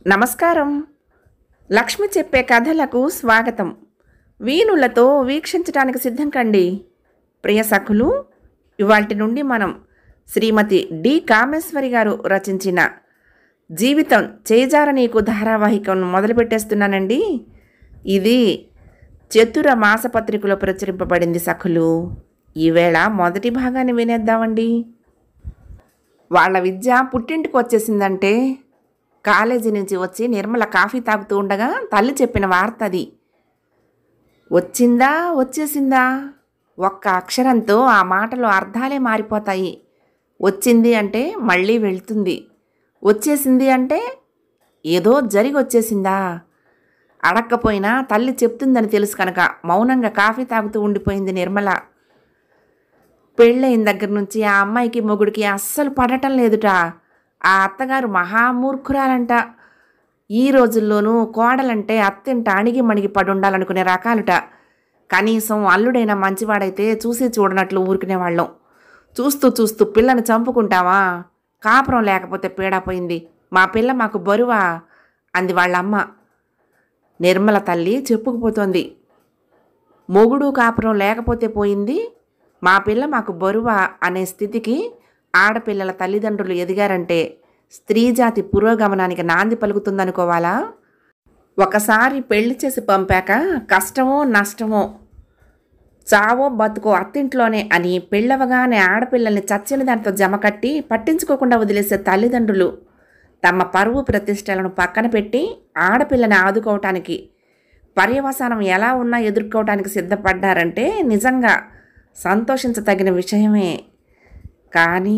నమస్కారం లక్ష్మి చెప్పే కథలకు స్వాగతం వీణులతో వీక్షించడానికి సిద్ధం కండి ప్రియ సఖులు ఇవాటి నుండి మనం శ్రీమతి డి కామేశ్వరి గారు రచించిన జీవితం చేజార నీకు ధారావాహికం మొదలుపెట్టేస్తున్నానండి ఇది చతుర మాసపత్రికలో ప్రచురింపబడింది సఖులు ఈవేళ మొదటి భాగాన్ని వినేద్దామండి వాళ్ళ విద్య పుట్టింటికి వచ్చేసిందంటే కాలేజీ నుంచి వచ్చి నిర్మల కాఫీ తాగుతూ ఉండగా తల్లి చెప్పిన వార్త అది వచ్చిందా వచ్చేసిందా ఒక్క అక్షరంతో ఆ మాటలో అర్థాలే మారిపోతాయి వచ్చింది అంటే మళ్ళీ వెళ్తుంది వచ్చేసింది అంటే ఏదో జరిగి వచ్చేసిందా అడక్కపోయినా తల్లి చెప్తుందని తెలుసు కనుక మౌనంగా కాఫీ తాగుతూ ఉండిపోయింది నిర్మల పెళ్ళయిన దగ్గర నుంచి ఆ అమ్మాయికి మొగుడికి అస్సలు పడటం లేదుట ఆ అత్తగారు మహామూర్ఖురాలంట ఈ రోజుల్లోనూ కోడలంటే అత్తింట అణిగి మణిగి పడుండాలనుకునే రకాలుట కనీసం అల్లుడైన మంచివాడైతే చూసి చూడనట్లు ఊరుకునేవాళ్ళం చూస్తూ చూస్తూ పిల్లని చంపుకుంటావా కాపురం లేకపోతే పీడపోయింది మా పిల్ల మాకు బరువా అంది వాళ్ళమ్మ నిర్మల తల్లి చెప్పుకుపోతోంది మొగుడు కాపురం లేకపోతే పోయింది మా పిల్ల మాకు బరువా అనే స్థితికి ఆడపిల్లల తల్లిదండ్రులు ఎదిగారంటే స్త్రీజాతి పురోగమనానికి నాంది పలుకుతుందనుకోవాలా ఒకసారి పెళ్లి చేసి పంపాక కష్టమో నష్టమో చావో బతుకో అత్తింట్లోనే అని పెళ్ళవగానే ఆడపిల్లల్ని చచ్చిన దాంతో జమకట్టి పట్టించుకోకుండా వదిలేసే తల్లిదండ్రులు తమ పరువు ప్రతిష్టలను పక్కన పెట్టి ఆడపిల్లని ఆదుకోవటానికి పర్యవసానం ఎలా ఉన్నా ఎదుర్కోవటానికి సిద్ధపడ్డారంటే నిజంగా సంతోషించదగిన విషయమే కానీ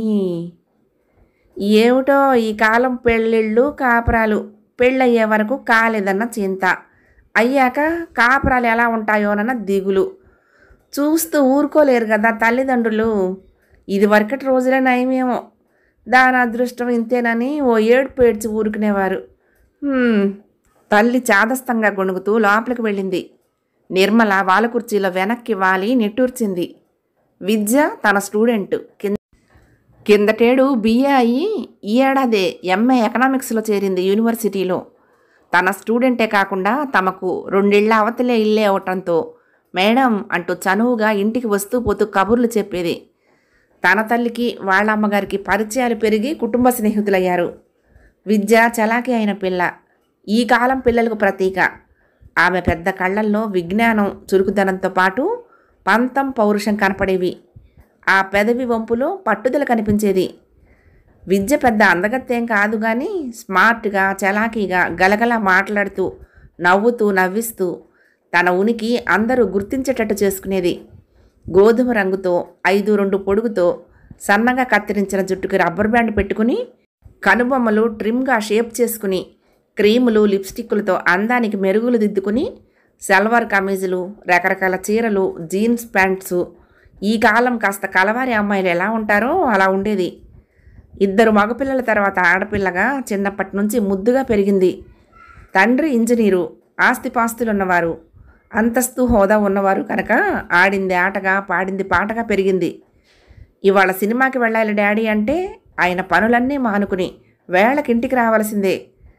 ఏమిటో ఈ కాలం పెళ్ళిళ్ళు కాపురాలు పెళ్ళయ్యే వరకు కాలేదన్న చింత అయ్యాక కాపురాలు ఎలా ఉంటాయోనన్న దిగులు చూస్తూ ఊరుకోలేరు కదా తల్లిదండ్రులు ఇది వరకటి రోజులే నయమేమో దాని అదృష్టం ఇంతేనని ఓ ఏడు పేడ్చి ఊరుకునేవారు హ్మ్, తల్లి చాదస్తంగా గొణుగుతూ లోపలికి వెళ్ళింది నిర్మల వాళ్ళ కుర్చీలో వెనక్కి వాలి నిట్టూర్చింది విద్య తన స్టూడెంట్ కింద కిందటేడు బిఏ అయ్యి ఈ ఏడాదే ఎంఏ ఎకనామిక్స్లో చేరింది యూనివర్సిటీలో తన స్టూడెంటే కాకుండా తమకు రెండేళ్ల అవతలే ఇల్లే అవటంతో మేడం అంటూ చనువుగా ఇంటికి వస్తూ పోతూ కబుర్లు చెప్పేది తన తల్లికి వాళ్ళ అమ్మగారికి పరిచయాలు పెరిగి కుటుంబ స్నేహితులయ్యారు విద్య చలాకీ అయిన పిల్ల ఈ కాలం పిల్లలకు ప్రతీక ఆమె పెద్ద కళ్ళల్లో విజ్ఞానం చురుకుదనంతో పాటు పంతం పౌరుషం కనపడేవి ఆ పెదవి వంపులో పట్టుదల కనిపించేది విద్య పెద్ద అందగత్తేం కాదు కానీ స్మార్ట్గా చలాకీగా గలగల మాట్లాడుతూ నవ్వుతూ నవ్విస్తూ తన ఉనికి అందరూ గుర్తించేటట్టు చేసుకునేది గోధుమ రంగుతో ఐదు రెండు పొడుగుతో సన్నగా కత్తిరించిన జుట్టుకి రబ్బర్ బ్యాండ్ పెట్టుకుని కనుబొమ్మలు ట్రిమ్గా షేప్ చేసుకుని క్రీములు లిప్స్టిక్లతో అందానికి మెరుగులు దిద్దుకుని సల్వార్ కమీజులు రకరకాల చీరలు జీన్స్ ప్యాంట్సు ఈ కాలం కాస్త కలవారి అమ్మాయిలు ఎలా ఉంటారో అలా ఉండేది ఇద్దరు మగపిల్లల తర్వాత ఆడపిల్లగా చిన్నప్పటి నుంచి ముద్దుగా పెరిగింది తండ్రి ఇంజనీరు ఆస్తిపాస్తులున్నవారు అంతస్తు హోదా ఉన్నవారు కనుక ఆడింది ఆటగా పాడింది పాటగా పెరిగింది ఇవాళ సినిమాకి వెళ్ళాలి డాడీ అంటే ఆయన పనులన్నీ మానుకుని వేళకింటికి రావాల్సిందే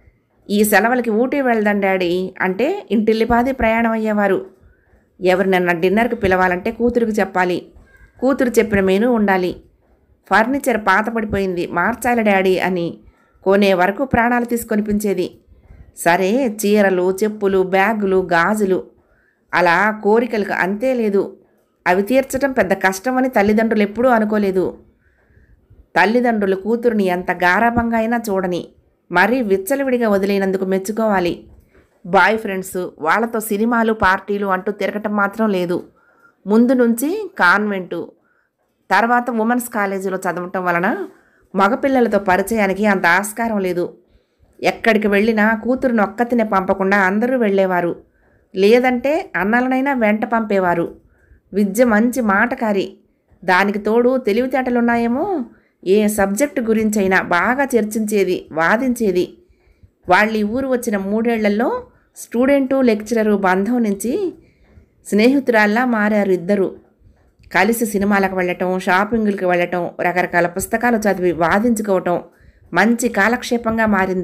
ఈ సెలవులకి ఊటీ వెళ్దాం డాడీ అంటే ఇంటిల్లిపాది ప్రయాణం అయ్యేవారు ఎవరినన్నా డిన్నర్కి పిలవాలంటే కూతురికి చెప్పాలి కూతురు చెప్పిన మెనూ ఉండాలి ఫర్నిచర్ పాత పడిపోయింది మార్చాలి డాడీ అని కొనే వరకు ప్రాణాలు తీసుకొనిపించేది సరే చీరలు చెప్పులు బ్యాగులు గాజులు అలా కోరికలకు అంతే లేదు అవి తీర్చడం పెద్ద కష్టమని తల్లిదండ్రులు ఎప్పుడూ అనుకోలేదు తల్లిదండ్రులు కూతురుని ఎంత గారాభంగా అయినా చూడని మరీ విచ్చలవిడిగా వదిలేనందుకు మెచ్చుకోవాలి బాయ్ ఫ్రెండ్స్ వాళ్ళతో సినిమాలు పార్టీలు అంటూ తిరగటం మాత్రం లేదు ముందు నుంచి కాన్వెంటు తర్వాత ఉమెన్స్ కాలేజీలో చదవటం వలన మగపిల్లలతో పరిచయానికి అంత ఆస్కారం లేదు ఎక్కడికి వెళ్ళినా కూతురుని ఒక్కతినే పంపకుండా అందరూ వెళ్ళేవారు లేదంటే అన్నలనైనా వెంట పంపేవారు విద్య మంచి మాటకారి దానికి తోడు తెలివితేటలున్నాయేమో ఏ సబ్జెక్టు గురించైనా బాగా చర్చించేది వాదించేది వాళ్ళ ఈ ఊరు వచ్చిన మూడేళ్లలో స్టూడెంటు లెక్చరరు బంధం నుంచి స్నేహితురాల్లా మారారు ఇద్దరు కలిసి సినిమాలకు వెళ్ళటం షాపింగులకు వెళ్ళటం రకరకాల పుస్తకాలు చదివి వాదించుకోవటం మంచి కాలక్షేపంగా మారింది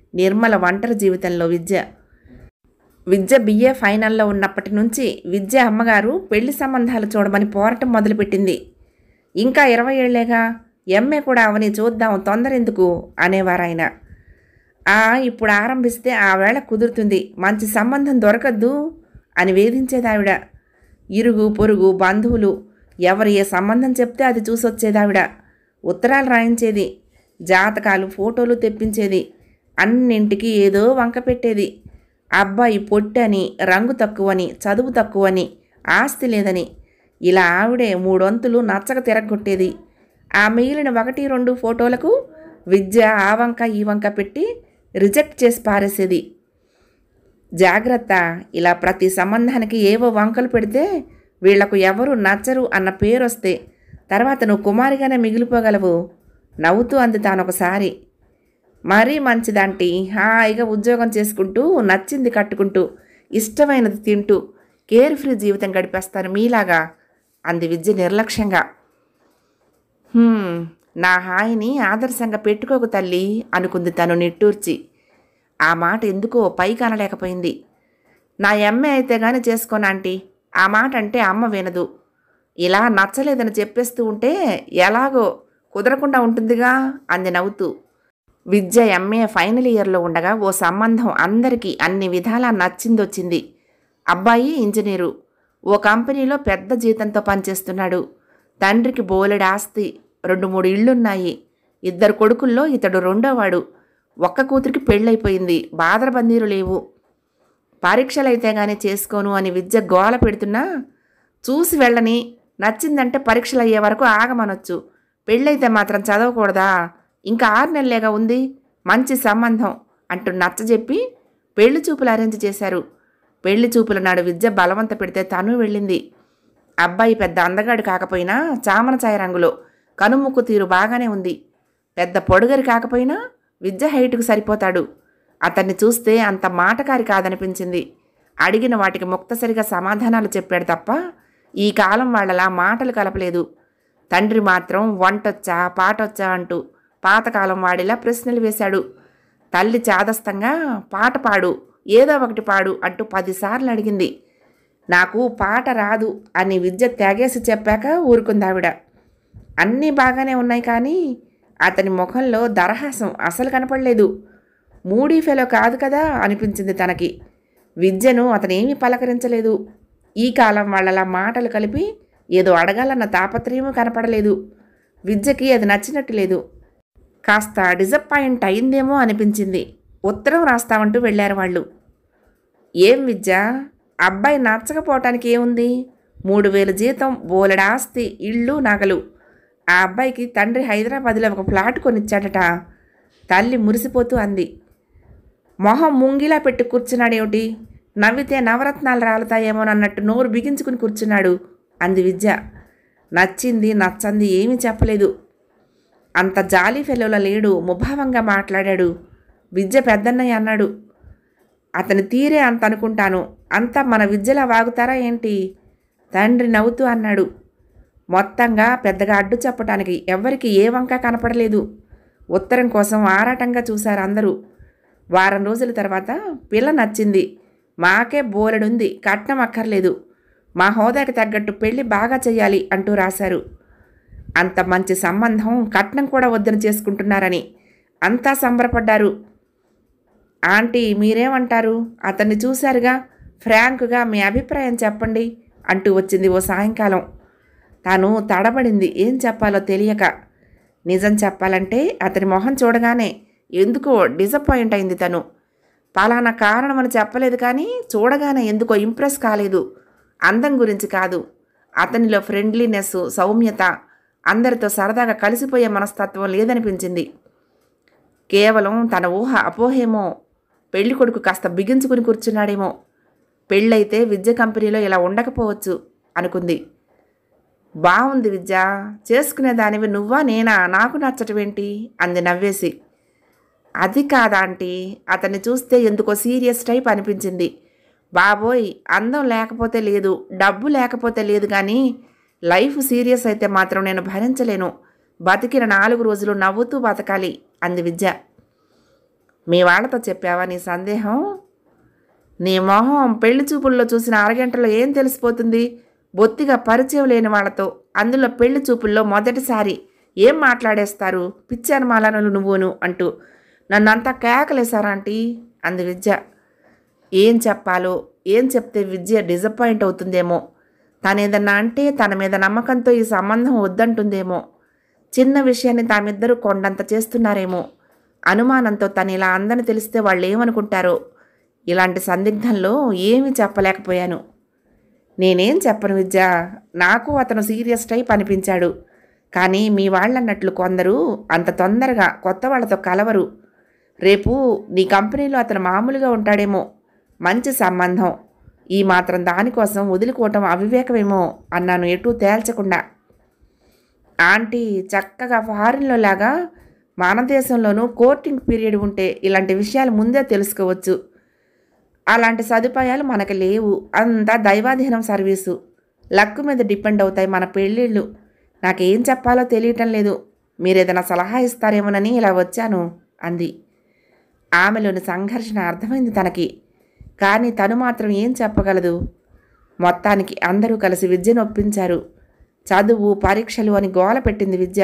నిర్మల ఒంటరి జీవితంలో విద్య విద్య బిఏ ఫైనల్లో ఉన్నప్పటి నుంచి విద్య అమ్మగారు పెళ్లి సంబంధాలు చూడమని పోరాటం మొదలుపెట్టింది ఇంకా ఇరవై ఏళ్లేగా ఎంఏ కూడా అవని చూద్దాం తొందర ఎందుకు అనేవారు ఆయన ఆ ఇప్పుడు ఆరంభిస్తే ఆ వేళ కుదురుతుంది మంచి సంబంధం దొరకద్దు అని వేధించేది ఆవిడ ఇరుగు పొరుగు బంధువులు ఎవరు ఏ సంబంధం చెప్తే అది చూసొచ్చేదావిడ ఉత్తరాలు రాయించేది జాతకాలు ఫోటోలు తెప్పించేది అన్నింటికి ఏదో వంక పెట్టేది అబ్బాయి పొట్టని రంగు తక్కువని చదువు తక్కువని ఆస్తి లేదని ఇలా ఆవిడే మూడొంతులు నచ్చక తిరగొట్టేది ఆ మిగిలిన ఒకటి రెండు ఫోటోలకు విద్య ఆ వంక ఈ వంక పెట్టి రిజెక్ట్ చేసి పారేసేది జాగ్రత్త ఇలా ప్రతి సంబంధానికి ఏవో వంకలు పెడితే వీళ్లకు ఎవరు నచ్చరు అన్న పేరు వస్తే తర్వాత నువ్వు కుమారిగానే మిగిలిపోగలవు నవ్వుతూ అంది తానొకసారి మరీ మంచిదంటి హాయిగా ఉద్యోగం చేసుకుంటూ నచ్చింది కట్టుకుంటూ ఇష్టమైనది తింటూ కేర్ ఫ్రీ జీవితం గడిపేస్తారు మీలాగా అంది విద్య నిర్లక్ష్యంగా "హ్మ్, నా హాయిని ఆదర్శంగా పెట్టుకోకు తల్లి అనుకుంది తను నిట్టూర్చి ఆ మాట ఎందుకో పైకి అనలేకపోయింది నా ఎమ్మె అయితే గాని చేసుకోను ఆంటీ ఆ మాట అంటే అమ్మ వినదు ఇలా నచ్చలేదని చెప్పేస్తూ ఉంటే ఎలాగో కుదరకుండా ఉంటుందిగా అంది నవ్వుతూ విద్య ఎంఏ ఫైనల్ ఇయర్లో ఉండగా ఓ సంబంధం అందరికీ అన్ని విధాలా నచ్చిందొచ్చింది అబ్బాయి ఇంజనీరు ఓ కంపెనీలో పెద్ద జీతంతో పనిచేస్తున్నాడు తండ్రికి బోలెడు ఆస్తి రెండు మూడు ఇళ్ళున్నాయి ఇద్దరు కొడుకుల్లో ఇతడు రెండోవాడు ఒక్క కూతురికి పెళ్ళైపోయింది బాదరబందీలు లేవు పరీక్షలైతే గానీ చేసుకోను అని విద్య గోల పెడుతున్నా చూసి వెళ్ళని నచ్చిందంటే పరీక్షలు అయ్యే వరకు ఆగమనొచ్చు పెళ్ళైతే మాత్రం చదవకూడదా ఇంకా ఆరు నెలలేగా ఉంది మంచి సంబంధం అంటూ నచ్చజెప్పి పెళ్లి చూపులు అరేంజ్ చేశారు పెళ్లి చూపుల నాడు విద్య బలవంత పెడితే తను వెళ్ళింది అబ్బాయి పెద్ద అందగాడు కాకపోయినా చామన ఛాయ రంగులో కనుముక్కు తీరు బాగానే ఉంది పెద్ద పొడుగరి కాకపోయినా విద్య హైటుకు సరిపోతాడు అతన్ని చూస్తే అంత మాటకారి కాదనిపించింది అడిగిన వాటికి ముక్తసరిగా సమాధానాలు చెప్పాడు తప్ప ఈ కాలం వాళ్ళలా మాటలు కలపలేదు తండ్రి మాత్రం వంటొచ్చా పాటొచ్చా అంటూ పాతకాలం వాడిలా ప్రశ్నలు వేశాడు తల్లి చాదస్తంగా పాట పాడు ఏదో ఒకటి పాడు అంటూ పదిసార్లు అడిగింది నాకు పాట రాదు అని విద్య తెగేసి చెప్పాక ఊరుకుందావిడ అన్నీ బాగానే ఉన్నాయి కానీ అతని ముఖంలో దరహాసం అసలు కనపడలేదు మూడీ ఫెలో కాదు కదా అనిపించింది తనకి విద్యను అతనేమీ పలకరించలేదు ఈ కాలం వాళ్ళలా మాటలు కలిపి ఏదో అడగాలన్న తాపత్రయము కనపడలేదు విద్యకి అది నచ్చినట్టు లేదు కాస్త డిసప్పాయింట్ అయిందేమో అనిపించింది ఉత్తరం రాస్తామంటూ వెళ్ళారు వాళ్ళు ఏం విద్య అబ్బాయి నచ్చకపోవటానికి ఏముంది మూడు వేలు జీతం బోలెడు ఆస్తి ఇళ్ళు నగలు ఆ అబ్బాయికి తండ్రి హైదరాబాద్లో ఒక ఫ్లాట్ కొనిచ్చాడట తల్లి మురిసిపోతూ అంది మొహం ముంగిలా పెట్టి కూర్చున్నాడేమిటి నవ్వితే నవరత్నాలు రాలుతాయేమోనన్నట్టు నోరు బిగించుకుని కూర్చున్నాడు అంది విద్య నచ్చింది నచ్చంది ఏమీ చెప్పలేదు అంత జాలీ ఫెలోల లేడు ముభావంగా మాట్లాడాడు విద్య పెద్దన్నయ్య అన్నాడు అతని తీరే అంత అనుకుంటాను అంతా మన విద్యలా వాగుతారా ఏంటి తండ్రి నవ్వుతూ అన్నాడు మొత్తంగా పెద్దగా అడ్డు చెప్పటానికి ఎవ్వరికి ఏ వంక కనపడలేదు ఉత్తరం కోసం ఆరాటంగా చూశారు అందరూ వారం రోజుల తర్వాత పిల్ల నచ్చింది మాకే బోలెడుంది కట్నం అక్కర్లేదు మా హోదాకి తగ్గట్టు పెళ్లి బాగా చెయ్యాలి అంటూ రాశారు అంత మంచి సంబంధం కట్నం కూడా వద్దని చేసుకుంటున్నారని అంతా సంబరపడ్డారు ఆంటీ మీరేమంటారు అతన్ని చూశారుగా ఫ్రాంక్గా మీ అభిప్రాయం చెప్పండి అంటూ వచ్చింది ఓ సాయంకాలం తాను తడబడింది ఏం చెప్పాలో తెలియక నిజం చెప్పాలంటే అతని మొహం చూడగానే ఎందుకో డిసప్పాయింట్ అయింది తను పలానా కారణం అని చెప్పలేదు కానీ చూడగానే ఎందుకో ఇంప్రెస్ కాలేదు అందం గురించి కాదు అతనిలో ఫ్రెండ్లీనెస్ సౌమ్యత అందరితో సరదాగా కలిసిపోయే మనస్తత్వం లేదనిపించింది కేవలం తన ఊహ అపోహేమో పెళ్లి కొడుకు కాస్త బిగించుకుని కూర్చున్నాడేమో పెళ్ళైతే విద్య కంపెనీలో ఇలా ఉండకపోవచ్చు అనుకుంది బాగుంది విద్య చేసుకునే దానివి నువ్వా నేనా నాకు నచ్చటమేంటి అంది నవ్వేసి అది కాదా ఆంటీ అతన్ని చూస్తే ఎందుకో సీరియస్ టైప్ అనిపించింది బాబోయ్ అందం లేకపోతే లేదు డబ్బు లేకపోతే లేదు కానీ లైఫ్ సీరియస్ అయితే మాత్రం నేను భరించలేను బతికిన నాలుగు రోజులు నవ్వుతూ బతకాలి అంది విద్య మీ వాళ్ళతో చెప్పావా నీ సందేహం నీ మొహం పెళ్లి చూపుల్లో చూసిన అరగంటలో ఏం తెలిసిపోతుంది బొత్తిగా పరిచయం లేని వాళ్ళతో అందులో పెళ్లి చూపుల్లో మొదటిసారి ఏం మాట్లాడేస్తారు పిచ్చి అనుమానాలు నువ్వును అంటూ నన్నంతా కేకలేశారాంటీ అంది విద్య ఏం చెప్పాలో ఏం చెప్తే విద్య డిసప్పాయింట్ అవుతుందేమో తనేదన్నా అంటే తన మీద నమ్మకంతో ఈ సంబంధం వద్దంటుందేమో చిన్న విషయాన్ని తామిద్దరూ కొండంత చేస్తున్నారేమో అనుమానంతో తను ఇలా అందని తెలిస్తే వాళ్ళు ఏమనుకుంటారో ఇలాంటి సందిగ్ధంలో ఏమీ చెప్పలేకపోయాను నేనేం చెప్పను విద్య నాకు అతను సీరియస్ టైప్ అనిపించాడు కానీ మీ వాళ్ళన్నట్లు కొందరు అంత తొందరగా కొత్త వాళ్ళతో కలవరు రేపు నీ కంపెనీలో అతను మామూలుగా ఉంటాడేమో మంచి సంబంధం ఈ మాత్రం దానికోసం వదులుకోవటం అవివేకమేమో అన్నాను ఎటూ తేల్చకుండా ఆంటీ చక్కగా ఫారిన్లో లాగా మన దేశంలోనూ కోర్టింగ్ పీరియడ్ ఉంటే ఇలాంటి విషయాలు ముందే తెలుసుకోవచ్చు అలాంటి సదుపాయాలు మనకు లేవు అంతా దైవాధీనం సర్వీసు లక్ మీద డిపెండ్ అవుతాయి మన పెళ్ళిళ్ళు నాకేం చెప్పాలో తెలియటం లేదు మీరేదైనా సలహా ఇస్తారేమోనని ఇలా వచ్చాను అంది ఆమెలోని సంఘర్షణ అర్థమైంది తనకి కానీ తను మాత్రం ఏం చెప్పగలదు మొత్తానికి అందరూ కలిసి విద్యను ఒప్పించారు చదువు పరీక్షలు అని గోల పెట్టింది విద్య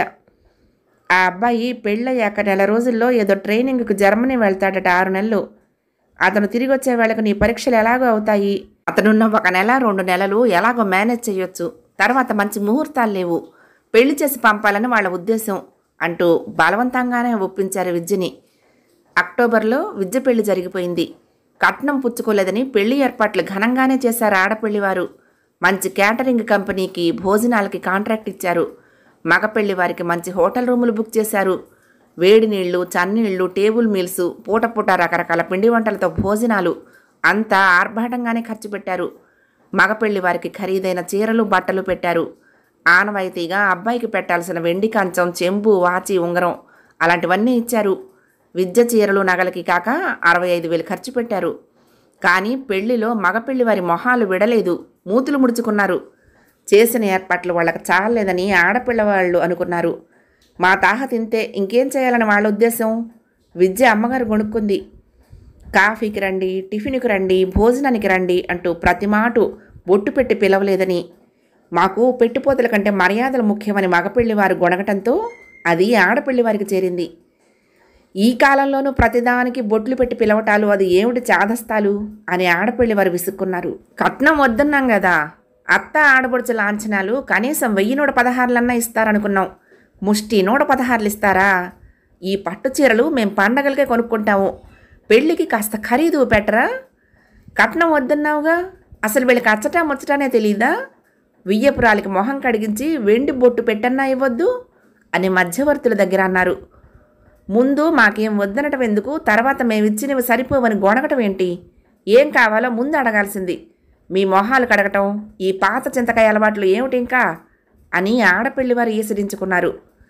ఆ అబ్బాయి పెళ్ళయ్యాక నెల రోజుల్లో ఏదో ట్రైనింగ్కు జర్మనీ వెళ్తాడట ఆరు నెలలు అతను తిరిగి వచ్చే వేళకు నీ పరీక్షలు ఎలాగో అవుతాయి అతనున్న ఒక నెల రెండు నెలలు ఎలాగో మేనేజ్ చేయొచ్చు తర్వాత మంచి ముహూర్తాలు లేవు పెళ్లి చేసి పంపాలని వాళ్ళ ఉద్దేశం అంటూ బలవంతంగానే ఒప్పించారు విద్యని అక్టోబర్లో విద్య పెళ్లి జరిగిపోయింది కట్నం పుచ్చుకోలేదని పెళ్లి ఏర్పాట్లు ఘనంగానే చేశారు ఆడపెళ్లివారు మంచి క్యాటరింగ్ కంపెనీకి భోజనాలకి కాంట్రాక్ట్ ఇచ్చారు మగ పెళ్లి వారికి మంచి హోటల్ రూములు బుక్ చేశారు వేడి నీళ్లు చన్నీళ్లు టేబుల్ మీల్స్ పూట పూట రకరకాల పిండి వంటలతో భోజనాలు అంతా ఆర్భాటంగానే ఖర్చు పెట్టారు మగ పెళ్లి వారికి ఖరీదైన చీరలు బట్టలు పెట్టారు ఆనవాయితీగా అబ్బాయికి పెట్టాల్సిన వెండి కంచం చెంబు వాచి ఉంగరం అలాంటివన్నీ ఇచ్చారు విద్య చీరలు నగలకి కాక అరవై ఐదు వేలు ఖర్చు పెట్టారు కానీ పెళ్లిలో మగ పెళ్లి వారి మొహాలు విడలేదు మూతులు ముడుచుకున్నారు చేసిన ఏర్పాట్లు వాళ్ళకి చాలలేదని ఆడపిల్ల వాళ్ళు అనుకున్నారు మా తాహ తింటే ఇంకేం చేయాలని వాళ్ళ ఉద్దేశం విద్య అమ్మగారు కొనుక్కుంది కాఫీకి రండి టిఫిన్కి రండి భోజనానికి రండి అంటూ ప్రతి మాటు బొట్టు పెట్టి పిలవలేదని మాకు పెట్టుపోతల కంటే మర్యాదలు ముఖ్యమని మగపెళ్లి వారు గొనగటంతో అది ఆడపెళ్లి వారికి చేరింది ఈ కాలంలోనూ ప్రతిదానికి బొట్లు పెట్టి పిలవటాలు అది ఏమిటి చాదస్తాలు అని ఆడపెళ్లి వారు విసుక్కున్నారు కట్నం వద్దన్నాం కదా అత్త ఆడపడుచు లాంఛనాలు కనీసం వెయ్యి నూట పదహారులన్నా ఇస్తారనుకున్నాం ముష్టి నూట పదహారులు ఇస్తారా ఈ పట్టు చీరలు మేం పండగలకే కొనుక్కుంటాము పెళ్ళికి కాస్త ఖరీదు పెట్టరా కట్నం వద్దన్నావుగా అసలు వీళ్ళకి అచ్చటా ముచ్చటానే తెలీదా వియ్యపురాలికి మొహం కడిగించి వెండి బొట్టు పెట్టన్నా ఇవ్వద్దు అని మధ్యవర్తుల దగ్గర అన్నారు ముందు మాకేం వద్దనటం ఎందుకు తర్వాత మేమిచ్చినవి సరిపోవని గొనగటం ఏంటి ఏం కావాలో ముందు అడగాల్సింది మీ మొహాలు కడగటం ఈ పాత చింతకాయ అలవాట్లు ఏమిటి ఇంకా అని ఆడపెళ్లి వారు ఈసరించుకున్నారు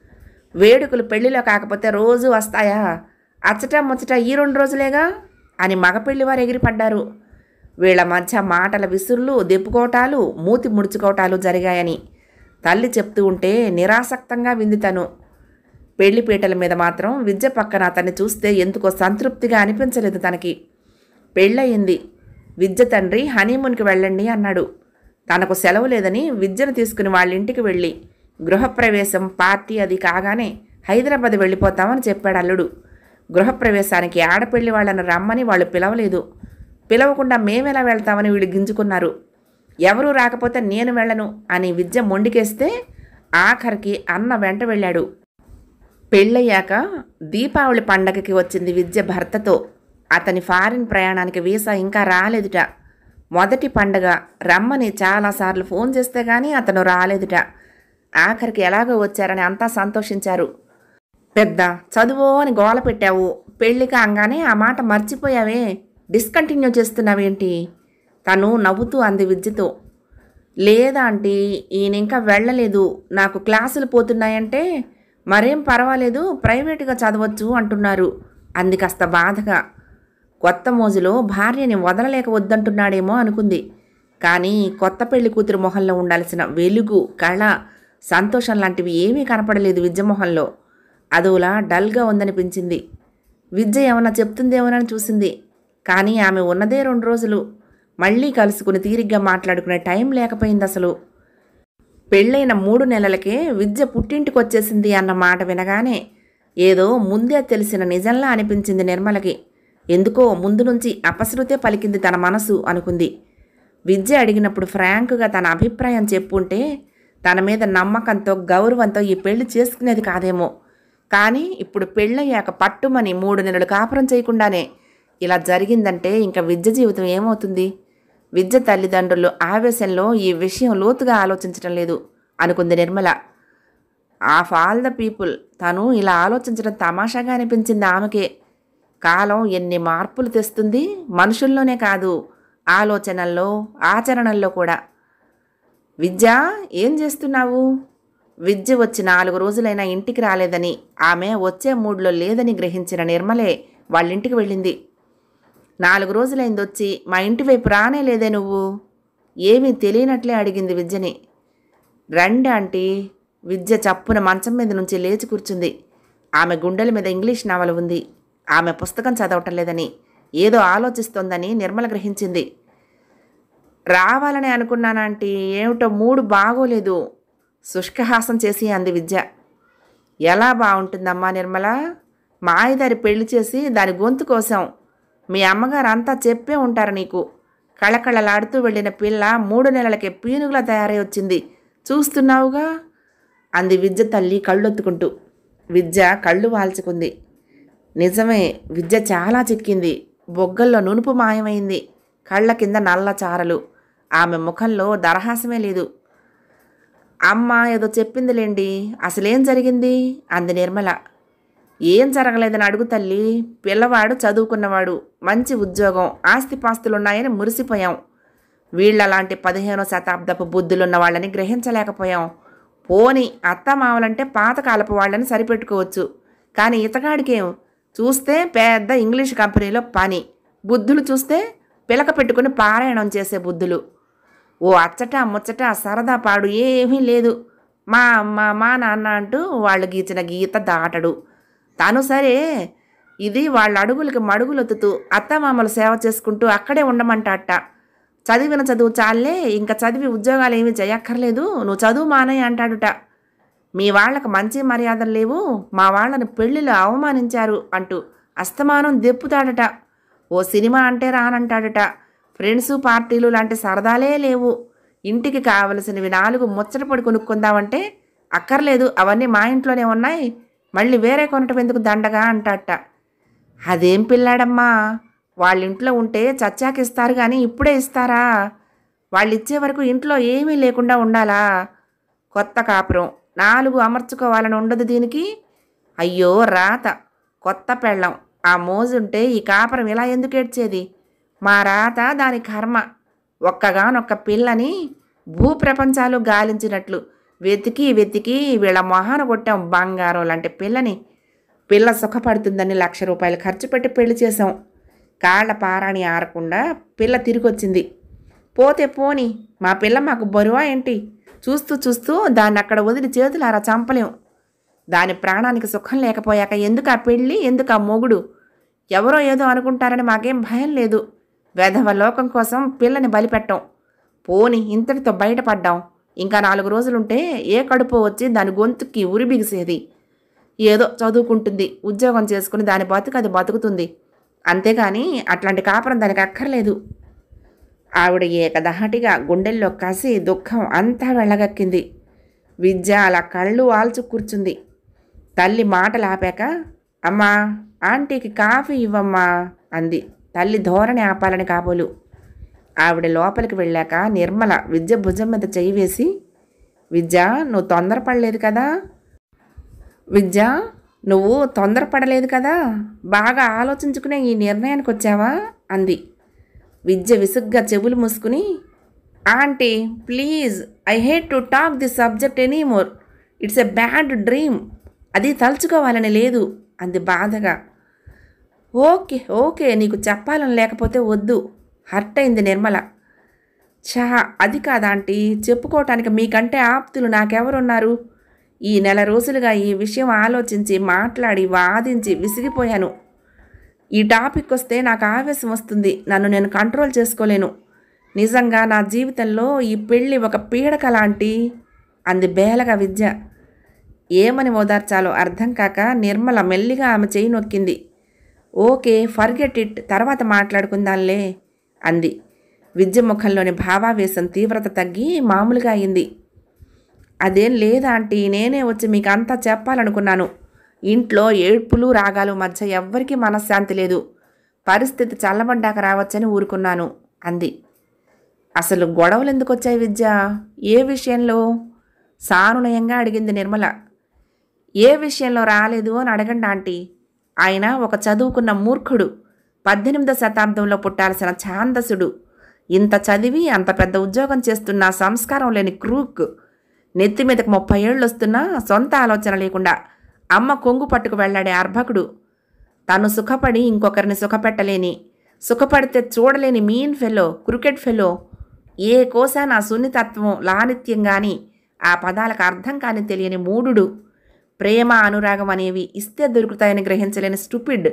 వేడుకలు పెళ్లిలో కాకపోతే రోజు వస్తాయా అచ్చట ముచ్చట ఈ రెండు రోజులేగా అని మగపెళ్లి వారు ఎగిరిపడ్డారు వీళ్ళ మధ్య మాటల విసురులు దెప్పుకోవటాలు మూతి ముడుచుకోవటాలు జరిగాయని తల్లి చెప్తూ ఉంటే నిరాసక్తంగా వింది తను పెళ్లి పీటల మీద మాత్రం విద్య పక్కన అతన్ని చూస్తే ఎందుకో సంతృప్తిగా అనిపించలేదు తనకి పెళ్ళయింది విద్య తండ్రి హనీమూన్కి వెళ్ళండి అన్నాడు తనకు సెలవు లేదని విద్యను తీసుకుని వాళ్ళ ఇంటికి వెళ్ళి గృహప్రవేశం పార్టీ అది కాగానే హైదరాబాద్ వెళ్ళిపోతామని చెప్పాడు అల్లుడు గృహప్రవేశానికి ఆడపెళ్లి వాళ్ళని రమ్మని వాళ్ళు పిలవలేదు పిలవకుండా మేమెలా వెళ్తామని వీళ్ళు గింజుకున్నారు ఎవరూ రాకపోతే నేను వెళ్ళను అని విద్య మొండికేస్తే ఆఖరికి అన్న వెంట వెళ్ళాడు పెళ్ళయ్యాక దీపావళి పండగకి వచ్చింది విద్య భర్తతో అతని ఫారిన్ ప్రయాణానికి వీసా ఇంకా రాలేదుట మొదటి పండగ రమ్మని చాలాసార్లు ఫోన్ చేస్తే కానీ అతను రాలేదుట ఆఖరికి ఎలాగో వచ్చారని అంతా సంతోషించారు పెద్ద చదువు అని గోల పెట్టావు పెళ్లి కాగానే ఆ మాట మర్చిపోయావే డిస్కంటిన్యూ చేస్తున్నావేంటి తను నవ్వుతూ అంది విద్యతో లేదా ఆంటీ ఈయన ఇంకా వెళ్ళలేదు నాకు క్లాసులు పోతున్నాయంటే మరేం పర్వాలేదు ప్రైవేటుగా చదవచ్చు అంటున్నారు అంది కాస్త బాధగా కొత్త మోజులో భార్యని వదలలేక వద్దంటున్నాడేమో అనుకుంది కానీ కొత్త పెళ్లి కూతురు మొహంలో ఉండాల్సిన వెలుగు కళ సంతోషం లాంటివి ఏమీ కనపడలేదు విద్య మొహంలో అదోలా డల్గా ఉందనిపించింది విద్య ఏమన్నా చెప్తుందేమోనని చూసింది కానీ ఆమె ఉన్నదే రెండు రోజులు మళ్ళీ కలుసుకుని తీరిగ్గా మాట్లాడుకునే టైం లేకపోయింది అసలు పెళ్ళైన మూడు నెలలకే విద్య పుట్టింటికి వచ్చేసింది అన్న మాట వినగానే ఏదో ముందే తెలిసిన నిజంలా అనిపించింది నిర్మలకి ఎందుకో ముందు నుంచి అపశృతే పలికింది తన మనసు అనుకుంది విద్య అడిగినప్పుడు ఫ్రాంక్గా తన అభిప్రాయం చెప్పుంటే తన మీద నమ్మకంతో గౌరవంతో ఈ పెళ్లి చేసుకునేది కాదేమో కానీ ఇప్పుడు పెళ్ళయ్యాక పట్టుమని మూడు నెలలు కాపురం చేయకుండానే ఇలా జరిగిందంటే ఇంకా విద్య జీవితం ఏమవుతుంది విద్య తల్లిదండ్రులు ఆవేశంలో ఈ విషయం లోతుగా ఆలోచించడం లేదు అనుకుంది Nirmala of all the people తను ఇలా ఆలోచించడం తమాషాగా అనిపించింది ఆమెకే కాలం ఎన్ని మార్పులు తెస్తుంది మనుషుల్లోనే కాదు ఆలోచనల్లో ఆచరణల్లో కూడా విద్య ఏం చేస్తున్నావు విద్య వచ్చి నాలుగు రోజులైనా ఇంటికి రాలేదని ఆమె వచ్చే మూడ్లో లేదని గ్రహించిన నిర్మలే వాళ్ళింటికి వెళ్ళింది నాలుగు రోజులైంది వచ్చి మా ఇంటి వైపు రానే లేదే నువ్వు ఏమీ తెలియనట్లే అడిగింది విద్యని రండి ఆంటీ విద్య చప్పున మంచం మీద నుంచి లేచి కూర్చుంది ఆమె గుండెల మీద ఇంగ్లీష్ నవల ఉంది ఆమె పుస్తకం చదవటం లేదని ఏదో ఆలోచిస్తోందని నిర్మల గ్రహించింది రావాలని అనుకున్నానంటీ ఏమిటో మూడు బాగోలేదు శుష్కహాసం చేసి అంది విద్య ఎలా బాగుంటుందమ్మా నిర్మల మాయదారి పెళ్లి చేసి దాని గొంతు కోసం మీ అమ్మగారు అంతా చెప్పే ఉంటారు నీకు కళకళలాడుతూ వెళ్ళిన పిల్ల మూడు నెలలకే పీనుగులా తయారై వచ్చింది చూస్తున్నావుగా అంది విద్య తల్లి కళ్ళొత్తుకుంటూ విద్య కళ్ళు వాల్చుకుంది నిజమే విద్య చాలా చిక్కింది బొగ్గల్లో నునుపు మాయమైంది కళ్ళ కింద నల్ల చారలు ఆమె ముఖంలో దరహాసమే లేదు అమ్మ ఏదో చెప్పిందిలేండి అసలేం జరిగింది అంది నిర్మల ఏం జరగలేదని అడుగు తల్లి పిల్లవాడు చదువుకున్నవాడు మంచి ఉద్యోగం ఆస్తిపాస్తులున్నాయని మురిసిపోయాం వీళ్ళలాంటి పదిహేనో శతాబ్దపు బుద్ధులున్న వాళ్ళని గ్రహించలేకపోయాం పోని అత్తమామలంటే పాతకాలపు వాళ్ళని సరిపెట్టుకోవచ్చు కానీ ఇతగాడికేం చూస్తే పెద్ద ఇంగ్లీష్ కంపెనీలో పని బుద్ధులు చూస్తే పిలక పెట్టుకుని పారాయణం చేసే బుద్ధులు ఓ అచ్చట ముచ్చట సరదా పాడు ఏమీ లేదు మా అమ్మ మా నాన్న అంటూ వాళ్ళు గీచిన గీత దాటడు తాను సరే ఇది వాళ్ళ అడుగులకి మడుగులొత్తుతూ అత్తమామలు సేవ చేసుకుంటూ అక్కడే ఉండమంటాట చదివిన చదువు చాలే ఇంకా చదివి ఉద్యోగాలు ఏమీ చేయక్కర్లేదు నువ్వు చదువు మానయ్య అంటాడుట మీ వాళ్ళకి మంచి మర్యాదలు లేవు మా వాళ్ళని పెళ్లిలో అవమానించారు అంటూ అస్తమానం దెప్పుతాడట ఓ సినిమా అంటే రానంటాడట ఫ్రెండ్స్ పార్టీలు లాంటి సరదాలే లేవు ఇంటికి కావలసినవి నాలుగు ముచ్చటపడి కొనుక్కుందామంటే అక్కర్లేదు అవన్నీ మా ఇంట్లోనే ఉన్నాయి మళ్ళీ వేరే కొనటం ఎందుకు దండగా అంటాట అదేం పిల్లాడమ్మా వాళ్ళ ఇంట్లో ఉంటే చచ్చాక ఇస్తారు కానీ ఇప్పుడే ఇస్తారా వాళ్ళు ఇచ్చే వరకు ఇంట్లో ఏమీ లేకుండా ఉండాలా కొత్త కాపురం నాలుగు అమర్చుకోవాలని ఉండదు దీనికి అయ్యో రాత కొత్త పెళ్ళం ఆ మోజుంటే ఈ కాపురం ఇలా ఎందుకు ఏడ్చేది మా రాత దాని కర్మ ఒక్కగానొక్క పిల్లని భూప్రపంచాలు గాలించినట్లు వెతికి వెతికి వీళ్ళ మొహాన కొట్టాం బంగారం లాంటి పిల్లని పిల్ల సుఖపడుతుందని లక్ష రూపాయలు ఖర్చు పెట్టి పెళ్లి చేసాం కాళ్ళ పారాణి ఆరకుండా పిల్ల తిరిగొచ్చింది పోతే పోని మా పిల్ల మాకు బరువా ఏంటి చూస్తూ చూస్తూ దాన్ని అక్కడ వదిలి చేతులారా చంపలేం దాని ప్రాణానికి సుఖం లేకపోయాక ఎందుకు ఆ పెళ్ళి ఎందుకు ఆ మొగుడు ఎవరో ఏదో అనుకుంటారని మాకేం భయం లేదు వెధవ లోకం కోసం పిల్లని బలిపెట్టాం పోని ఇంతటితో బయటపడ్డాం ఇంకా నాలుగు రోజులుంటే ఏ కడుపు వచ్చి దాని గొంతుకి ఉరి బిగిసేది ఏదో చదువుకుంటుంది ఉద్యోగం చేసుకుని దాని బతుకు అది బతుకుతుంది అంతేగాని అట్లాంటి కాపురం దానికి అక్కర్లేదు ఆవిడ ఏకదహటిగా గుండెల్లో కసి దుఃఖం అంతా వెళ్ళగక్కింది విద్య అలా కళ్ళు ఆల్చు కూర్చుంది తల్లి మాటలు ఆపాక అమ్మా ఆంటీకి కాఫీ ఇవ్వమ్మా అంది తల్లి ధోరణి ఆపాలని కాబోలు ఆవిడ లోపలికి వెళ్ళాక నిర్మల విద్య భుజం మీద చెయ్యి వేసి విద్య నువ్వు తొందరపడలేదు కదా విద్య నువ్వు తొందరపడలేదు కదా బాగా ఆలోచించుకునే ఈ నిర్ణయానికి వచ్చావా అంది విద్య విసుగ్గా చెవులు మూసుకుని aunty please I hate to talk this subject anymore it's a bad dream అది తలుచుకోవాలని లేదు అంది బాధగా ఓకే ఓకే నీకు చెప్పాలని లేకపోతే వద్దు హర్ట్ అయింది నిర్మల చా అది కాదాంటీ చెప్పుకోవటానికి మీకంటే ఆప్తులు నాకెవరున్నారు ఈ నెల రోజులుగా ఈ విషయం ఆలోచించి మాట్లాడి వాదించి విసిగిపోయాను ఈ టాపిక్ వస్తే నాకు ఆవేశం వస్తుంది నన్ను నేను కంట్రోల్ చేసుకోలేను నిజంగా నా జీవితంలో ఈ పెళ్ళి ఒక పీడక లాంటి అంది బేలగా విద్య ఏమని ఓదార్చాలో అర్థం కాక నిర్మల మెల్లిగా ఆమె చేయి నొక్కింది ఓకే ఫర్గెట్ ఇట్ తర్వాత మాట్లాడుకుందాంలే అంది విద్య ముఖంలోని భావావేశం తీవ్రత తగ్గి మామూలుగా అయింది అదేం లేదా ఆంటీ నేనే వచ్చి మీకు అంతా చెప్పాలనుకున్నాను ఇంట్లో ఏడ్పులు రాగాలు మధ్య ఎవ్వరికీ మనశ్శాంతి లేదు పరిస్థితి చల్లబడ్డాక రావచ్చని ఊరుకున్నాను అంది అసలు గొడవలు ఎందుకు వచ్చాయి విద్య ఏ విషయంలో సానునయంగా అడిగింది నిర్మల ఏ విషయంలో రాలేదు అని అడగండి ఆంటీ ఆయన ఒక చదువుకున్న మూర్ఖుడు పద్దెనిమిదో శతాబ్దంలో పుట్టాల్సిన ఛాందసుడు ఇంత చదివి అంత పెద్ద ఉద్యోగం చేస్తున్న సంస్కారం లేని క్రూక్ నెత్తి మీదకి ముప్పై ఏళ్ళు వస్తున్నా సొంత ఆలోచన లేకుండా అమ్మ కొంగు పట్టుకు వెళ్ళాడే అర్భకుడు తను సుఖపడి ఇంకొకరిని సుఖపెట్టలేని సుఖపడితే చూడలేని మీన్ ఫెలో క్రికెట్ ఫెలో ఏ కోసాన సున్నితత్వం లానిత్యం గాని ఆ పదాలకు అర్థం కాని తెలియని మూఢుడు ప్రేమ అనురాగం అనేవి ఇస్తే దొరుకుతాయని గ్రహించలేని స్టూపిడ్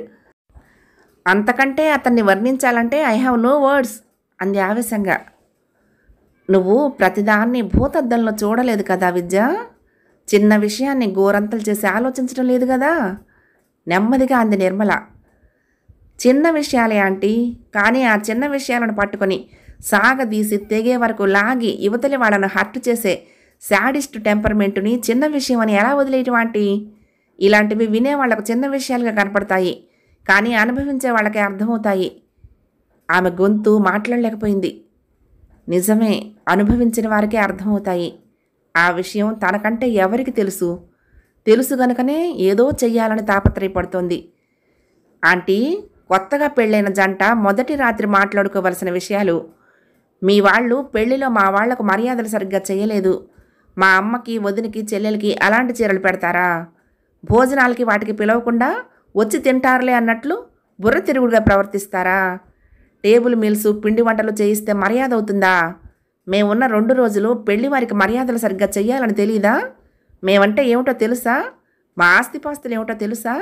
అంతకంటే అతన్ని వర్ణించాలంటే ఐ హ్యావ్ నో వర్డ్స్ అంది ఆవేశంగా నువ్వు ప్రతిదాన్ని భూతద్దంలో చూడలేదు కదా విద్య చిన్న విషయాన్ని గోరంతలు చేసి ఆలోచించడం లేదు కదా నెమ్మదిగా అంది నిర్మల చిన్న విషయాలే ఆంటీ కానీ ఆ చిన్న విషయాలను పట్టుకొని సాగదీసి తెగే వరకు లాగి యువతలి వాళ్ళను హర్ట్ చేసే శాడిస్ట్ టెంపర్మెంటుని చిన్న విషయం అని ఎలా వదిలేయటం ఆంటీ ఇలాంటివి వినే వాళ్ళకు చిన్న విషయాలుగా కనపడతాయి కానీ అనుభవించే వాళ్ళకి అర్థమవుతాయి ఆమె గొంతు మాట్లాడలేకపోయింది నిజమే అనుభవించిన వారికే అర్థమవుతాయి ఆ విషయం తనకంటే ఎవరికి తెలుసు తెలుసు గనుకనే ఏదో చెయ్యాలని తాపత్రయపడుతోంది ఆంటీ కొత్తగా పెళ్ళైన జంట మొదటి రాత్రి మాట్లాడుకోవలసిన విషయాలు మీ వాళ్ళు పెళ్లిలో మా వాళ్లకు మర్యాదలు సరిగ్గా చేయలేదు మా అమ్మకి వదినికి చెల్లెలకి అలాంటి చీరలు పెడతారా భోజనాలకి వాటికి పిలవకుండా వచ్చి తింటారులే అన్నట్లు బుర్ర తిరుగుడుగా ప్రవర్తిస్తారా టేబుల్ మీల్స్ పిండి వంటలు చేయిస్తే మర్యాద అవుతుందా మేమున్న రెండు రోజులు పెళ్లి వారికి మర్యాదలు సరిగ్గా చెయ్యాలని తెలీదా మేమంటే ఏమిటో తెలుసా మా ఆస్తిపాస్తులు ఏమిటో తెలుసా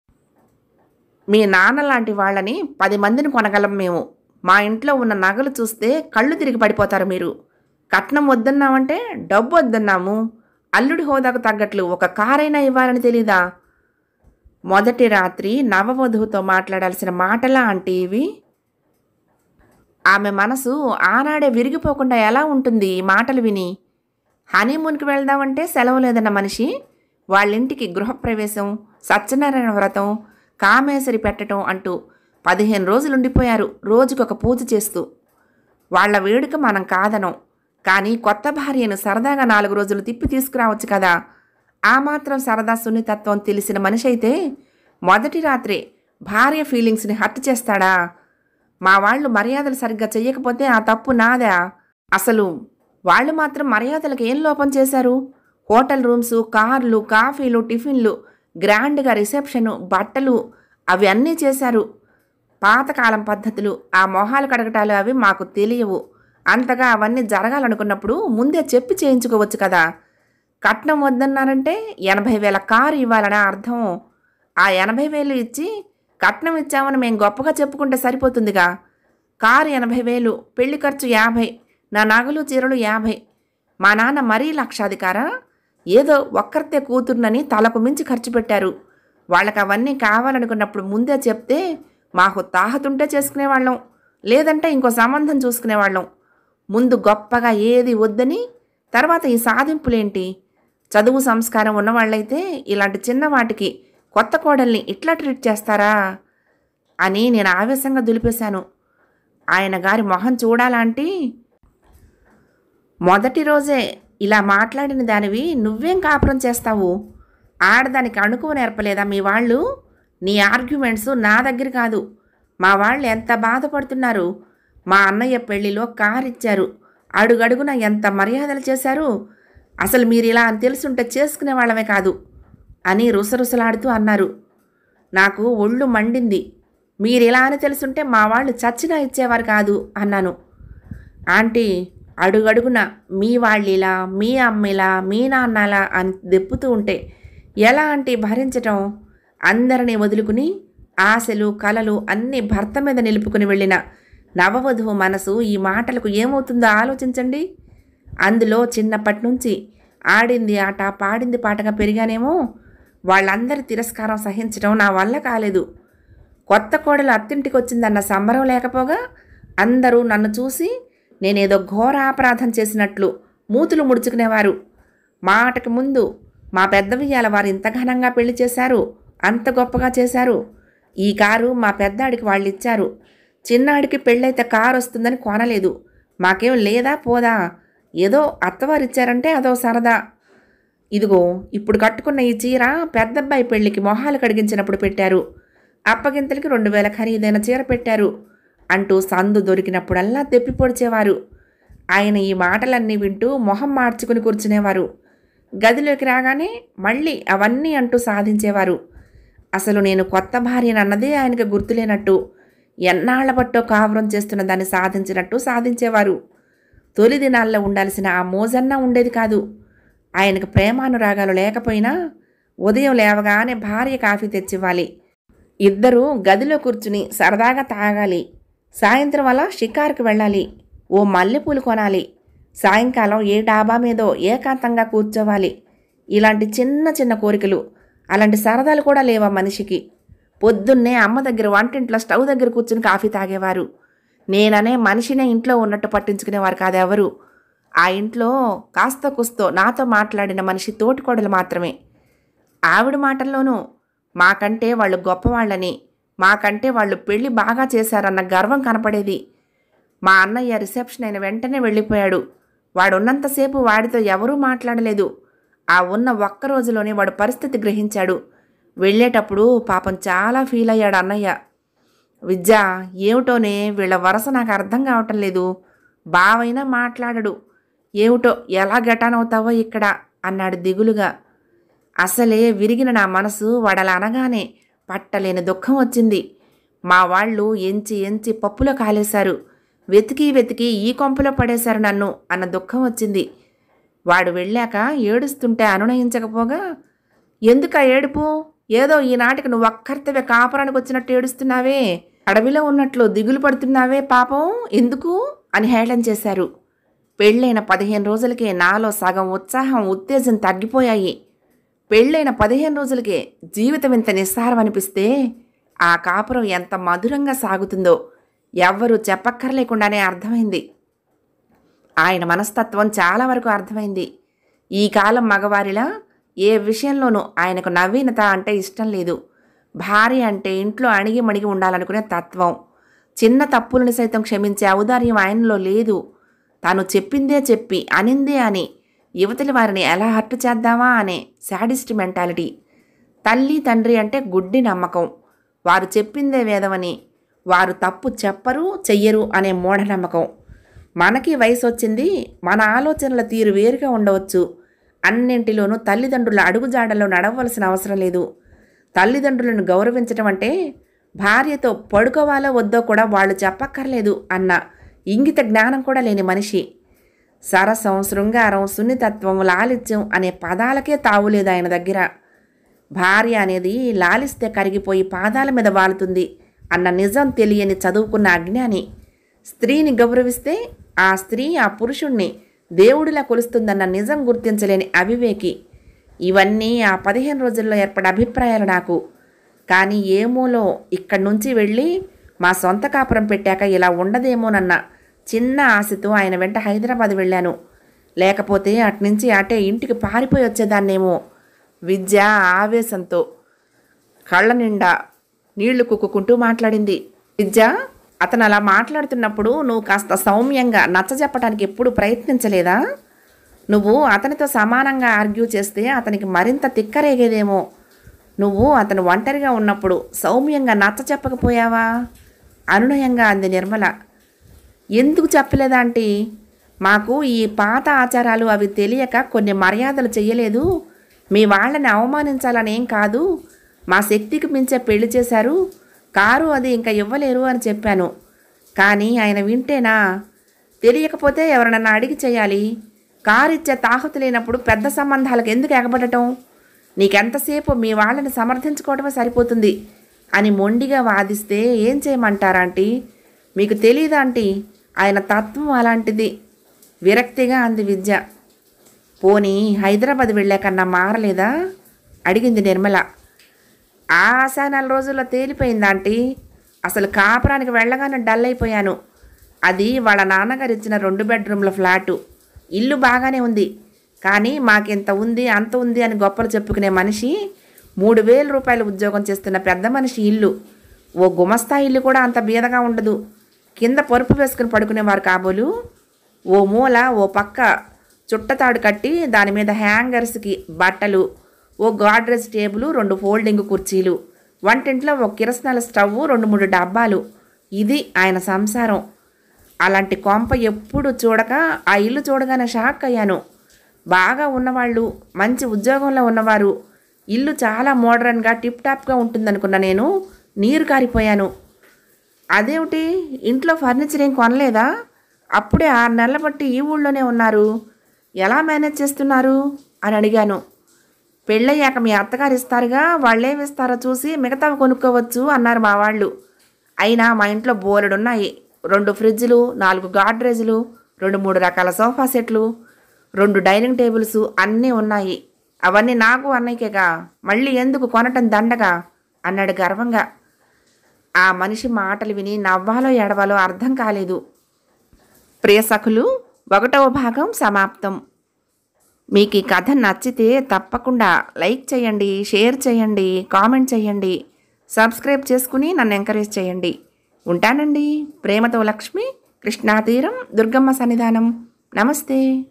మీ నాన్న లాంటి వాళ్ళని పది మందిని కొనగలం మేము మా ఇంట్లో ఉన్న నగలు చూస్తే కళ్ళు తిరిగి పడిపోతారు మీరు కట్నం వద్దన్నామంటే డబ్బు వద్దన్నాము అల్లుడి హోదాకు తగ్గట్లు ఒక కారైనా ఇవ్వాలని తెలీదా మొదటి రాత్రి నవవధువుతో మాట్లాడాల్సిన మాటలా అంటే ఇవి ఆమె మనసు ఆనాడే విరిగిపోకుండా ఎలా ఉంటుంది ఈ మాటలు విని హనీమూన్కి వెళ్దామంటే సెలవు లేదన్న మనిషి వాళ్ళింటికి గృహప్రవేశం సత్యనారాయణ వ్రతం కామేసరి పెట్టడం అంటూ పదిహేను రోజులు ఉండిపోయారు రోజుకొక పూజ చేస్తూ వాళ్ళ వేడుక మనం కాదనం కానీ కొత్త భార్యను సరదాగా నాలుగు రోజులు తిప్పి తీసుకురావచ్చు కదా ఆ మాత్రం సరదా సున్నితత్వం తెలిసిన మనిషి అయితే మొదటి రాత్రే భార్య ఫీలింగ్స్ని హర్ట్ చేస్తాడా మా వాళ్ళు మర్యాదలు సరిగ్గా చెయ్యకపోతే ఆ తప్పు నాదా అసలు వాళ్ళు మాత్రం మర్యాదలకు ఏం లోపం చేశారు హోటల్ రూమ్స్ కార్లు కాఫీలు టిఫిన్లు గ్రాండ్గా రిసెప్షను బట్టలు అవి అన్నీ చేశారు పాతకాలం పద్ధతులు ఆ మొహాలు కడగటాలు అవి మాకు తెలియవు అంతగా అవన్నీ జరగాలనుకున్నప్పుడు ముందే చెప్పి చేయించుకోవచ్చు కదా కట్నం వద్దన్నారంటే ఎనభై వేల కారు ఇవ్వాలని అర్థం ఆ ఎనభై వేలు ఇచ్చి కట్నం ఇచ్చామని మేము గొప్పగా చెప్పుకుంటే సరిపోతుందిగా కారు ఎనభై వేలు పెళ్లి ఖర్చు యాభై నా నగలు చీరలు యాభై మా నాన్న మరీ లక్షాధికారా ఏదో ఒక్కరితే కూతుర్నని తలకు మించి ఖర్చు పెట్టారు వాళ్ళకి అవన్నీ కావాలనుకున్నప్పుడు ముందే చెప్తే మాకు తాహతుంటే చేసుకునేవాళ్ళం లేదంటే ఇంకో సంబంధం చూసుకునేవాళ్ళం ముందు గొప్పగా ఏది వద్దని తర్వాత ఈ సాధింపులేంటి చదువు సంస్కారం ఉన్నవాళ్ళైతే ఇలాంటి చిన్న వాటికి కొత్త కోడల్ని ఇట్లా ట్రీట్ చేస్తారా అని నేను ఆవేశంగా దులిపేశాను ఆయన గారి మొహం చూడాలంటే మొదటి రోజే ఇలా మాట్లాడిన దానివి నువ్వేం కాపురం చేస్తావు ఆడదానికి అణుకువ నేర్పలేదా మీ వాళ్ళు నీ ఆర్గ్యుమెంట్స్ నా దగ్గర కాదు మా వాళ్ళు ఎంత బాధపడుతున్నారు మా అన్నయ్య పెళ్లిలో కారు ఇచ్చారు అడుగడుగున ఎంత మర్యాదలు చేశారు అసలు మీరు ఇలా అని తెలుసుంటే చేసుకునే వాళ్ళమే కాదు అని రుసరుసలాడుతూ అన్నారు నాకు ఒళ్ళు మండింది మీరు ఇలా అని తెలుసుంటే మా వాళ్ళు చచ్చినా ఇచ్చేవారు కాదు అన్నాను ఆంటీ అడుగడుగున మీ వాళ్ళిలా మీ అమ్మిలా మీ నాన్నలా అని దెప్పుతూ ఉంటే ఎలా ఆంటీ భరించటం అందరినీ వదులుకుని ఆశలు కలలు అన్నీ భర్త మీద నిలుపుకుని వెళ్ళిన నవవధువు మనసు ఈ మాటలకు ఏమవుతుందో ఆలోచించండి అందులో చిన్నప్పటి నుంచి ఆడింది ఆట పాడింది పాటగా పెరిగానేమో వాళ్ళందరి తిరస్కారం సహించడం నా వల్ల కాలేదు కొత్త కోడలు అత్తింటికి వచ్చిందన్న సంబరం లేకపోగా అందరూ నన్ను చూసి నేనేదో ఘోర అపరాధం చేసినట్లు మూతులు ముడుచుకునేవారు మాటకి ముందు మా పెద్ద వియ్యాల వారు ఇంత ఘనంగా పెళ్లి చేశారు అంత గొప్పగా చేశారు ఈ కారు మా పెద్దాడికి వాళ్ళు ఇచ్చారు చిన్నాడికి పెళ్ళైతే కారు వస్తుందని కొనలేదు మాకేం లేదా పోదా ఏదో అత్తవారు ఇచ్చారంటే అదో సరదా ఇదిగో ఇప్పుడు కట్టుకున్న ఈ చీర పెద్దబ్బాయి పెళ్లికి మొహాలు కడిగించినప్పుడు పెట్టారు అప్పగింతలకి రెండు వేల ఖరీదైన చీర పెట్టారు అంటూ సందు దొరికినప్పుడల్లా తెప్పి పొడిచేవారు ఆయన ఈ మాటలన్నీ వింటూ మొహం మార్చుకుని కూర్చునేవారు గదిలోకి రాగానే మళ్ళీ అవన్నీ అంటూ సాధించేవారు అసలు నేను కొత్త భార్యనన్నదే ఆయనకు గుర్తులేనట్టు ఎన్నాళ్ల బట్టో కాపురం చేస్తున్న దాన్ని సాధించినట్టు సాధించేవారు తొలి దినాల్లో ఉండాల్సిన ఆ మోజన్నా ఉండేది కాదు ఆయనకు ప్రేమానురాగాలు లేకపోయినా ఉదయం లేవగానే భార్య కాఫీ తెచ్చివ్వాలి ఇద్దరూ గదిలో కూర్చుని సరదాగా తాగాలి సాయంత్రం అలా షికారుకు వెళ్ళాలి ఓ మల్లెపూలు కొనాలి సాయంకాలం ఏ డాబా మీదో ఏకాంతంగా కూర్చోవాలి ఇలాంటి చిన్న చిన్న కోరికలు అలాంటి సరదాలు కూడా లేవా మనిషికి పొద్దున్నే అమ్మ దగ్గర వంటింట్లో స్టవ్ దగ్గర కూర్చుని కాఫీ తాగేవారు నేననే మనిషినే ఇంట్లో ఉన్నట్టు పట్టించుకునేవారు కాదెవరు ఆ ఇంట్లో కాస్త కుస్తో నాతో మాట్లాడిన మనిషి తోటికోడలు మాత్రమే ఆవిడ మాటల్లోనూ మాకంటే వాళ్ళు గొప్పవాళ్ళని మాకంటే వాళ్ళు పెళ్లి బాగా చేశారన్న గర్వం కనపడేది మా అన్నయ్య రిసెప్షన్ అయిన వెంటనే వెళ్ళిపోయాడు వాడు ఉన్నంతసేపు వాడితో ఎవరూ మాట్లాడలేదు ఆ ఉన్న ఒక్క రోజులోనే వాడు పరిస్థితి గ్రహించాడు వెళ్ళేటప్పుడు పాపం చాలా ఫీల్ అయ్యాడు అన్నయ్య విద్య ఏమిటోనే వీళ్ళ వరస నాకు అర్థం కావటం లేదు బావైనా మాట్లాడడు ఏమిటో ఎలా గటానవుతావో ఇక్కడ అన్నాడు దిగులుగా అసలే విరిగిన నా మనసు వాడలా అనగానే పట్టలేని దుఃఖం వచ్చింది మా వాళ్ళు ఎంచి ఎంచి పప్పులో కాలేశారు వెతికి వెతికి ఈ కొంపలో పడేశారు నన్ను అన్న దుఃఖం వచ్చింది వాడు వెళ్ళాక ఏడుస్తుంటే అనునయించకపోగా ఎందుక ఏడుపు ఏదో ఈనాటికి నువ్వు ఒక్కరితవే కాపురానికి వచ్చినట్టు ఏడుస్తున్నావే అడవిలో ఉన్నట్లు దిగులు పడుతున్నావే పాపం ఎందుకు అని హేళన చేశారు పెళ్ళైన పదిహేను రోజులకే నాలో సగం ఉత్సాహం ఉత్తేజం తగ్గిపోయాయి పెళ్ళైన పదిహేను రోజులకే జీవితం ఇంత నిస్సారం అనిపిస్తే ఆ కాపురం ఎంత మధురంగా సాగుతుందో ఎవ్వరూ చెప్పక్కర్లేకుండానే అర్థమైంది ఆయన మనస్తత్వం చాలా వరకు అర్థమైంది ఈ కాలం మగవారిలా ఏ విషయంలోనూ ఆయనకు నవీనత అంటే ఇష్టం లేదు భార్య అంటే ఇంట్లో అణిగి మణిగి ఉండాలనుకునే తత్వం చిన్న తప్పులను సైతం క్షమించే ఔదార్యం ఆయనలో లేదు తాను చెప్పిందే చెప్పి అనిందే అని యువతలి వారిని ఎలా హర్ట్ చేద్దామా అనే శాడిస్ట్ మెంటాలిటీ తల్లి తండ్రి అంటే గుడ్డి నమ్మకం వారు చెప్పిందే వేదమని వారు తప్పు చెప్పరు చెయ్యరు అనే మూఢనమ్మకం మనకి వయసు వచ్చింది మన ఆలోచనల తీరు వేరుగా ఉండవచ్చు అన్నింటిలోనూ తల్లిదండ్రుల అడుగుజాడల్లో నడవలసిన అవసరం లేదు తల్లిదండ్రులను గౌరవించటం అంటే భార్యతో పడుకోవాలో వద్దో కూడా వాళ్ళు చెప్పక్కర్లేదు అన్న ఇంగిత జ్ఞానం కూడా లేని మనిషి సరసం శృంగారం సున్నితత్వం లాలిత్యం అనే పదాలకే తావులేదు ఆయన దగ్గర భార్య అనేది లాలిస్తే కరిగిపోయి పాదాల మీద వాలుతుంది అన్న నిజం తెలియని చదువుకున్న అజ్ఞాని స్త్రీని గౌరవిస్తే ఆ స్త్రీ ఆ పురుషుణ్ణి దేవుడిలా కొలుస్తుందన్న నిజం గుర్తించలేని అవివేకి ఇవన్నీ ఆ పదిహేను రోజుల్లో ఏర్పడే అభిప్రాయాలు నాకు కానీ ఏమోలో ఇక్కడి నుంచి వెళ్ళి మా సొంత కాపురం పెట్టాక ఇలా ఉండదేమోనన్న చిన్న ఆశతో ఆయన వెంట హైదరాబాద్ వెళ్ళాను లేకపోతే అట్నుంచి అటే ఇంటికి పారిపోయి వచ్చేదాన్నేమో విద్య ఆవేశంతో కళ్ళ నిండా నీళ్లు కుక్కుకుంటూ మాట్లాడింది విద్య అతను అలా మాట్లాడుతున్నప్పుడు నువ్వు కాస్త సౌమ్యంగా నచ్చజెప్పడానికి ఎప్పుడు ప్రయత్నించలేదా నువ్వు అతనితో సమానంగా ఆర్గ్యూ చేస్తే అతనికి మరింత తిక్కరేగేదేమో నువ్వు అతను ఒంటరిగా ఉన్నప్పుడు సౌమ్యంగా నచ్చ చెప్పకపోయావా అనునయంగా అంది నిర్మల ఎందుకు చెప్పలేదా ఆంటీ మాకు ఈ పాత ఆచారాలు అవి తెలియక కొన్ని మర్యాదలు చెయ్యలేదు మీ వాళ్ళని అవమానించాలని ఏం కాదు మా శక్తికి మించే పెళ్లి చేశారు కారు అది ఇంకా ఇవ్వలేరు అని చెప్పాను కానీ ఆయన వింటేనా తెలియకపోతే ఎవరినన్నా అడిగి చేయాలి కారు ఇచ్చే తాహతు లేనప్పుడు పెద్ద సంబంధాలకు ఎందుకు ఎగబడటం నీకెంతసేపు మీ వాళ్ళని సమర్థించుకోవడమే సరిపోతుంది అని మొండిగా వాదిస్తే ఏం చేయమంటారాంటీ మీకు తెలియదా ఆంటీ ఆయన తత్వం అలాంటిది విరక్తిగా అంది విద్య పోనీ హైదరాబాద్ వెళ్ళాకన్నా మారలేదా అడిగింది నిర్మల ఆ ఆశ నెల రోజుల్లో తేలిపోయింది ఆంటీ అసలు కాపురానికి వెళ్ళగానే డల్ అయిపోయాను అది వాళ్ళ నాన్నగారు ఇచ్చిన రెండు బెడ్రూమ్ల ఫ్లాటు ఇల్లు బాగానే ఉంది కానీ మాకింత ఉంది అంత ఉంది అని గొప్పలు చెప్పుకునే మనిషి మూడు వేల రూపాయలు ఉద్యోగం చేస్తున్న పెద్ద మనిషి ఇల్లు ఓ గుమస్తా ఇల్లు కూడా అంత బీదగా ఉండదు కింద పరుపు వేసుకుని పడుకునేవారు కాబోలు ఓ మూల ఓ పక్క చుట్టతాడు కట్టి దాని మీద హ్యాంగర్స్కి బట్టలు ఓ గాడ్రేజ్ టేబుల్ రెండు ఫోల్డింగ్ కుర్చీలు వంటింట్లో ఒక కిరసనాల స్టవ్ రెండు మూడు డబ్బాలు ఇది ఆయన సంసారం అలాంటి కొంప ఎప్పుడు చూడక ఆ ఇల్లు చూడగానే షాక్ అయ్యాను బాగా ఉన్నవాళ్ళు మంచి ఉద్యోగంలో ఉన్నవారు ఇల్లు చాలా మోడర్న్గా టిప్ టాప్గా ఉంటుందనుకున్న నేను నీరు కారిపోయాను అదేమిటి ఇంట్లో ఫర్నిచర్ ఏం కొనలేదా అప్పుడే ఆరు నెలల బట్టి ఈ ఊళ్ళోనే ఉన్నారు ఎలా మేనేజ్ చేస్తున్నారు అని అడిగాను పెళ్ళయ్యాక మీ అత్తగారు ఇస్తారుగా వాళ్ళేం ఇస్తారో చూసి మిగతావి కొనుక్కోవచ్చు అన్నారు మా వాళ్ళు అయినా మా ఇంట్లో బోలెడున్నాయి రెండు ఫ్రిడ్జ్లు నాలుగు గాడ్రేజ్లు రెండు మూడు రకాల సోఫా సెట్లు రెండు డైనింగ్ టేబుల్స్ అన్నీ ఉన్నాయి అవన్నీ నాకు అన్నయ్యకేగా మళ్ళీ ఎందుకు కొనటం దండగా అన్నాడు గర్వంగా ఆ మనిషి మాటలు విని నవ్వాలో ఎడవాలో అర్థం కాలేదు ప్రియ సఖులు ఒకటవ భాగం సమాప్తం మీకు ఈ కథ నచ్చితే తప్పకుండా లైక్ చేయండి షేర్ చేయండి కామెంట్ చేయండి సబ్స్క్రైబ్ చేసుకుని నన్ను ఎంకరేజ్ చేయండి ఉంటానండి ప్రేమతో లక్ష్మి కృష్ణా తీరం దుర్గమ్మ సన్నిధానం నమస్తే